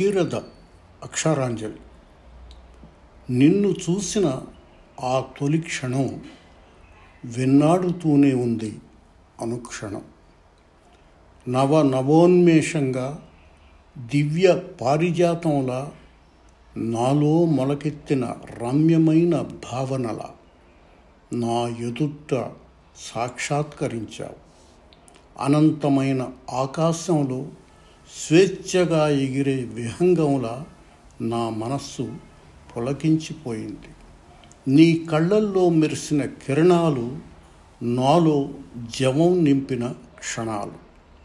భగీరథ అక్షరాంజలి నిన్ను చూసిన ఆ తొలి క్షణం వెన్నాడుతూనే ఉంది అనుక్షణం నవ నవోన్మేషంగా దివ్య పారిజాతంలా నాలో మొలకెత్తిన రమ్యమైన భావనల నా ఎదుట సాక్షాత్కరించావు అనంతమైన ఆకాశంలో స్వేచ్ఛగా ఎగిరే విహంగంలా నా మనస్సు పులకించిపోయింది నీ కళ్ళల్లో మెరిసిన కిరణాలు నాలో జవం నింపిన క్షణాలు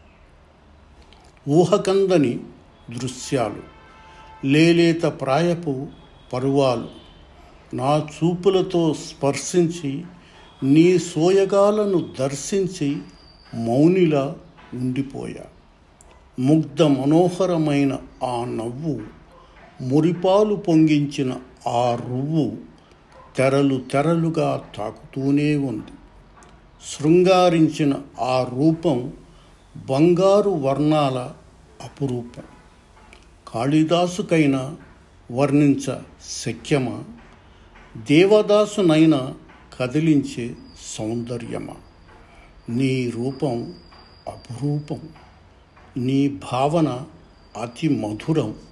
ఊహకందని దృశ్యాలు లేలేత ప్రాయపు పరువాలు నా చూపులతో స్పర్శించి నీ సోయగాలను దర్శించి మౌనిలా ఉండిపోయా ముగ్ధ మనోహరమైన ఆ నవ్వు మురిపాలు పొంగించిన ఆ రువ్వు తెరలు తెరలుగా తాకుతూనే ఉంది శృంగారించిన ఆ రూపం బంగారు వర్ణాల అపురూపం కాళిదాసుకైనా వర్ణించ శక్యమా దేవదాసునైనా కదిలించే సౌందర్యమా నీ రూపం అపురూపం నీ భావన అతి మధురం